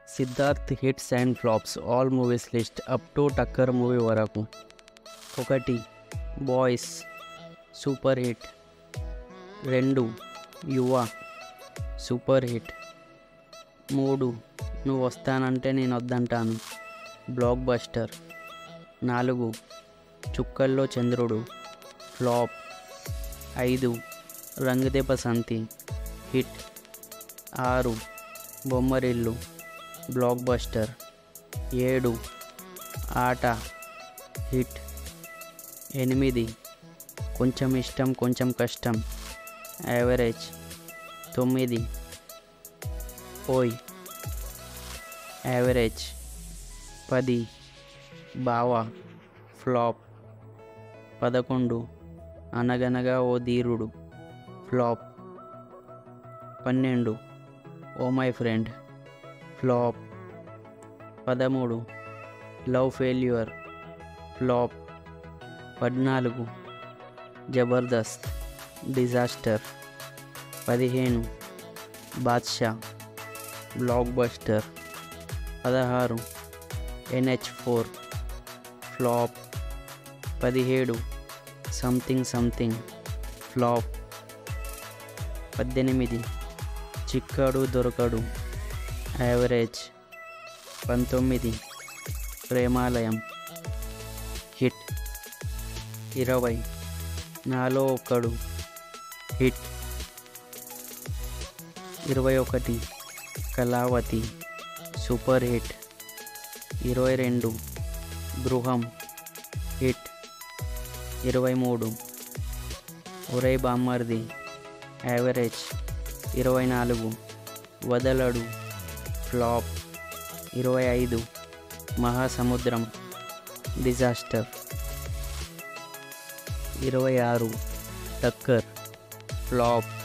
Siddharth hits and flops all movies list up to Takkar movie వరకు ఒకటి boys super hit రెండు యువ సూపర్ హిట్ మూడు నువ్వు వస్తానంటే నేను వద్దంటాను బ్లాక్ బస్టర్ నాలుగు చుక్కల్లో చంద్రుడు ఫ్లాప్ ఐదు రంగుదెబ్బ సంతి హిట్ ఆరు బొమ్మరిల్లు బ్లాక్ బస్టర్ ఏడు ఆట హిట్ ఎనిమిది కొంచెం ఇష్టం కొంచెం కష్టం యావరేజ్ తొమ్మిది ఓయ్ యావరేజ్ పది బావా ఫ్లాప్ పదకొండు అనగనగా ఓ ధీరుడు ఫ్లాప్ పన్నెండు ఓ మై ఫ్రెండ్ ఫ్లాప్ పదమూడు లవ్ ఫెయిల్యూర్ ఫ్లాప్ పద్నాలుగు జబర్దస్త్ డిజాస్టర్ పదిహేను బాద్షా బ్లాక్ బస్టర్ పదహారు ఎన్హెచ్ ఫోర్ ఫ్లాప్ పదిహేడు సంథింగ్ సంథింగ్ ఫ్లాప్ పద్దెనిమిది చిక్కడు దొరకడు యావరేజ్ పంతొమ్మిది ప్రేమాలయం హిట్ ఇరవై నాలో ఒకడు హిట్ ఇరవై ఒకటి కళావతి సూపర్ హిట్ ఇరవై రెండు గృహం హిట్ ఇరవై మూడు ఒరే బామ్మర్ది యావరేజ్ ఇరవై నాలుగు వదలడు ఫ్లాప్ ఇరవై ఐదు మహాసముద్రం డిజాస్టర్ ఇరవై ఆరు టక్కర్ ఫ్లాప్